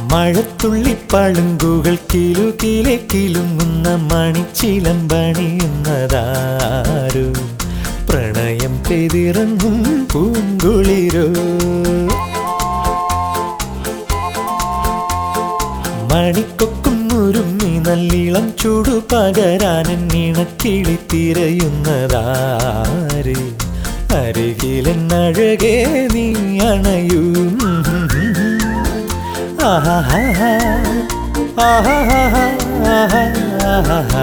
മഴത്തുള്ളി പളുങ്കുകൾ കിലു കിലെ കിലുങ്ങുന്ന മണിച്ചിലമ്പണിയുന്നതാരു പ്രണയം പെതിറങ്ങും പൂങ്കുളിരോ മണിക്കൊക്കും ഉരുമ്മി നല്ലിളം ചൂടു പകരാനൻ ഇണക്കിളി തിരയുന്നതാര് അരികിലെന്നഴകേ നീ അണയൂ ആഹാ ആഹാ ആഹാ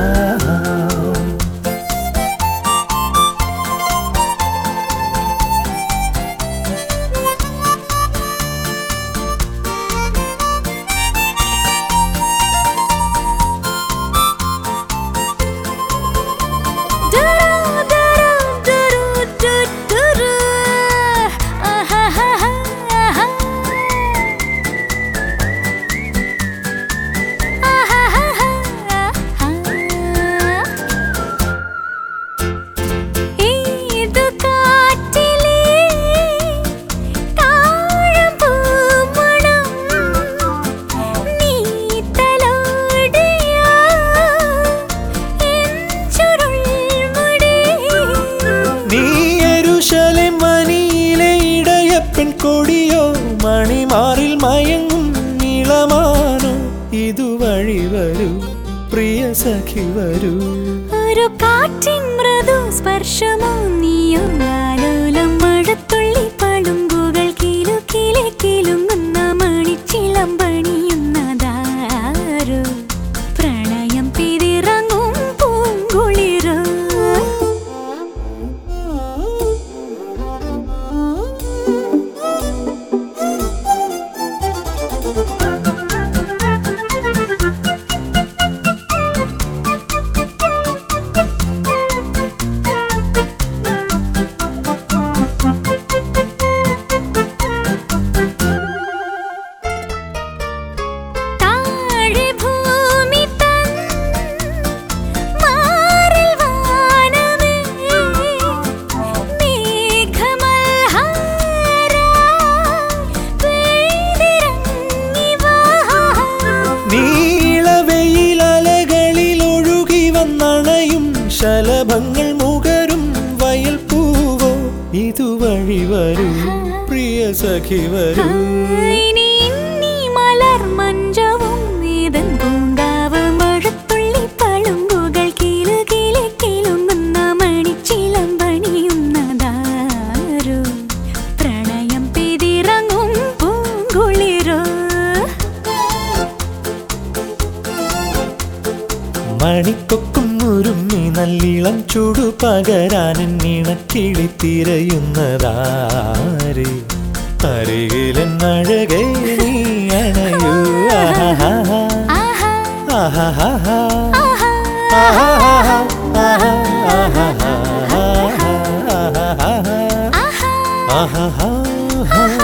ദുരു ദുരു ദുരു ദു ദുരു ആഹാഹാഹാ ആഹാഹാഹാ ഏതു കാറ്റിലേ താഴമ്പൂമണം നീ തലോടിയ എൻ ചുരുൾമുടി നീ യരുശലേം മനിയിലെ ഇടയപ്പൻ കൊടിയോ മണിമാറിൽ മയങ്ങും നീളമാനോ ഇതുവഴി വരൂ പ്രിയ സഖി വരൂ ഒരു കാറ്റിൻ മൃദു സ്പർശമോ നീയോ ആലോലം മഴത്തുള്ളി പളുങ്കുകൾ കിലു കിലെ കിലുങ്ങുന്ന മണിച്ചിലം പണിയുന്നതാരോ പ്രണയം പിതിറങ്ങും പൂങ്കുളിരോ താഴെ ഭൂമി തൻ മാറിൽ വാനമേ മേഘമൽഹാര പെയ്തിറങ്ങി വാ നീളവെയിലലകളിൽ ഒഴുകി വന്നണയും ശലഭങ്ങൾ മുകരും വയൽ പൂവോ ഇതുവഴി വരൂ പ്രിയ സഖി വരൂ ഇനി ഇന്നി മലർ മഞ്ചവും വേദൻ പൂങ്കാവ് മഴത്തുള്ളി പളുങ്കുകൾ കീലു കീലെ കിലുങ്ങുന്ന മണിച്ചിലം പണിയുന്നതാരോ പ്രണയം പെതിറങ്ങും പൂങ്കുളിരോ മണിക്കൊക്കും ഉരുമ്മി നല്ലിളം ചൂടു പകരാനൻ ഇണക്കിളി തിരയുന്നതാര് അരികിലെന്നഴകേ നീ അണയൂ ആഹാ ആഹാ ആഹാ ആഹാ ആഹാ ആഹാ ആഹാ ആഹാ